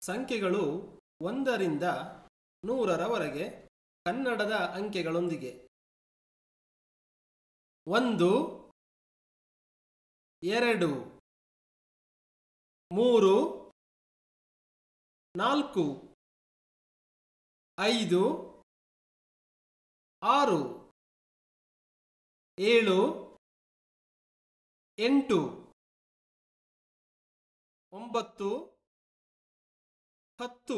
ಸಂಖ್ಯೆಗಳು ಒಂದರಿಂದ ನೂರರವರೆಗೆ ಕನ್ನಡದ ಅಂಕೆಗಳೊಂದಿಗೆ ಒಂದು ಎರಡು ಮೂರು ನಾಲ್ಕು ಐದು ಆರು ಏಳು ಎಂಟು ಒಂಬತ್ತು ಹತ್ತು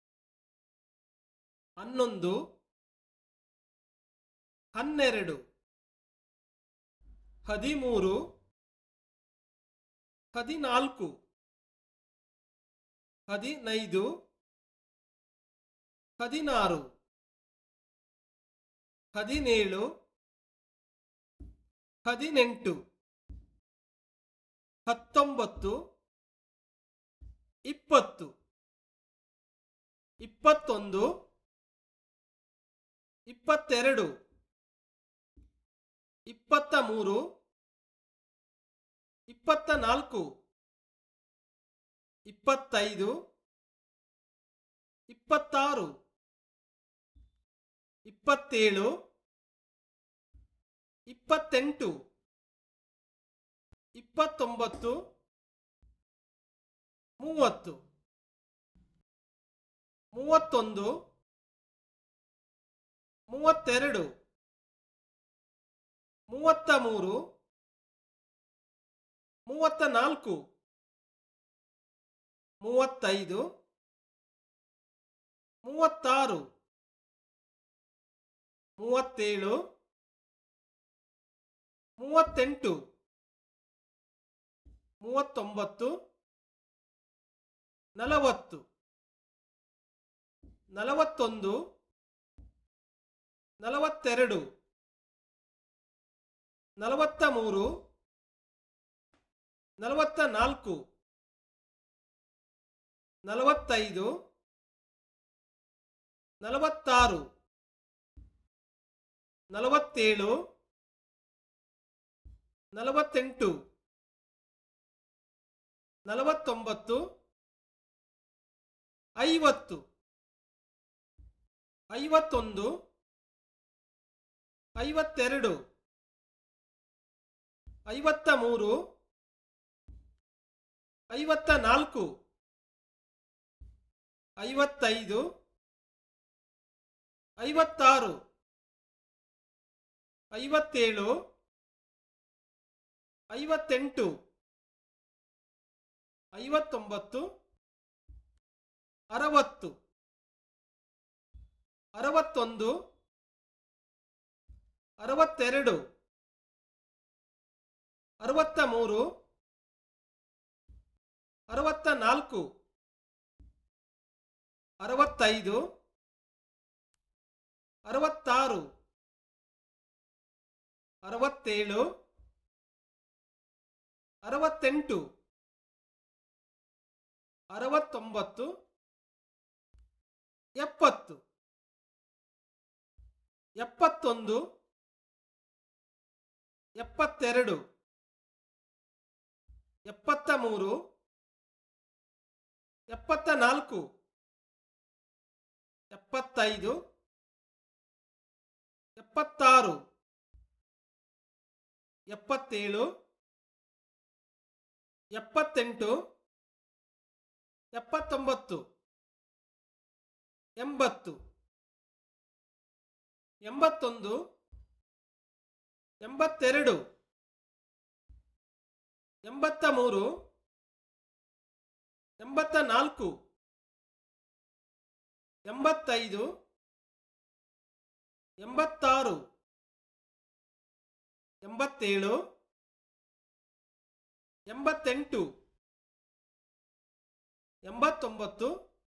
ಹನ್ನೊಂದು ಹನ್ನೆರಡು ಹದಿಮೂರು ಹದಿನಾಲ್ಕು ಹದಿನೈದು ಹದಿನಾರು ಹದಿನೇಳು ಹದಿನೆಂಟು ಹತ್ತೊಂಬತ್ತು ಇಪ್ಪತ್ತು ಇಪ್ಪತ್ತೊಂದು ಇಪ್ಪತ್ತೆರಡು ಇಪ್ಪತ್ತ ಮೂರು ಇಪ್ಪತ್ತ ನಾಲ್ಕು ಇಪ್ಪತ್ತೈದು ಇಪ್ಪತ್ತಾರು ಇಪ್ಪತ್ತೇಳು ಇಪ್ಪತ್ತೆಂಟು ಇಪ್ಪತ್ತೊಂಬತ್ತು ಮೂವತ್ತು ಮೂವತ್ತೊಂದು ಮೂವತ್ತೆರಡು ಮೂವತ್ತ ಮೂರು ಮೂವತ್ತ ನಾಲ್ಕು ಮೂವತ್ತೈದು ಮೂವತ್ತಾರು ಮೂವತ್ತೇಳು ಮೂವತ್ತೆಂಟು ಮೂವತ್ತೊಂಬತ್ತು ನಲವತ್ತು ನಲವತ್ತೊಂದು ನಲವತ್ತೆರಡು ನಲವತ್ತ ಮೂರು ನಲವತ್ತ ನಾಲ್ಕು ನಲವತ್ತೈದು ನಲವತ್ತಾರು ನಲವತ್ತೇಳು ನಲವತ್ತೆಂಟು ನಲವತ್ತೊಂಬತ್ತು ಐವತ್ತು ಐವತ್ತೊಂದು ಐವತ್ತೆರಡು ಐವತ್ತ ಮೂರು ಐವತ್ತ ನಾಲ್ಕು ಐವತ್ತೈದು ಐವತ್ತಾರು ಐವತ್ತೇಳು ಐವತ್ತೆಂಟು ಐವತ್ತೊಂಬತ್ತು ಅರವತ್ತು ಅರವತ್ತೊಂದು ಅರವತ್ತೆರಡು ಅರವತ್ತ ಮೂರು ಅರವತ್ತ ನಾಲ್ಕು ಅರವತ್ತೈದು ಅರವತ್ತಾರು ಅರವತ್ತೇಳು ಅರವತ್ತೆಂಟು ಅರವತ್ತೊಂಬತ್ತು ಎಪ್ಪತ್ತು ಎಪ್ಪತ್ತೊಂದು ಎಪ್ಪತ್ತೆರಡು ಎಪ್ಪತ್ತ ಮೂರು ಎಪ್ಪತ್ತ ನಾಲ್ಕು ಎಪ್ಪತ್ತೈದು ಎಪ್ಪತ್ತಾರು ಎಪ್ಪತ್ತೇಳು ಎಪ್ಪತ್ತೆಂಟು ಎಪ್ಪತ್ತೊಂಬತ್ತು ಎಂಬತ್ತು ಎಂಬತ್ತೊಂದು ಎಂಬತ್ತೆರಡು ಎಂಬತ್ತ ಮೂರು ಎಂಬತ್ತ ನಾಲ್ಕು ಎಂಬತ್ತೈದು ಎಂಬತ್ತಾರು ಎಂಬತ್ತೇಳು ಎಂಬತ್ತೆಂಟು ಎಂಬತ್ತೊಂಬತ್ತು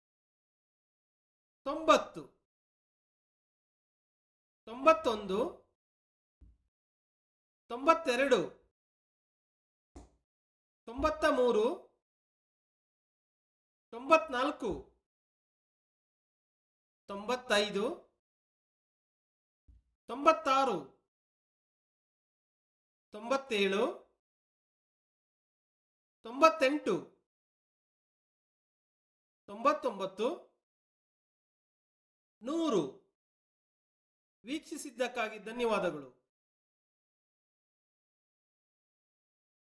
ತೊಂಬತ್ತು ತೊಂಬತ್ತೊಂದು ತೊಂಬತ್ತೆರಡು ತೊಂಬತ್ತ ಮೂರು ತೊಂಬತ್ನಾಲ್ಕು ತೊಂಬತ್ತೈದು ತೊಂಬತ್ತಾರು ತೊಂಬತ್ತೇಳು ತೊಂಬತ್ತೆಂಟು ತೊಂಬತ್ತೊಂಬತ್ತು ನೂರು ವೀಕ್ಷಿಸಿದ್ದಕ್ಕಾಗಿ ಧನ್ಯವಾದಗಳು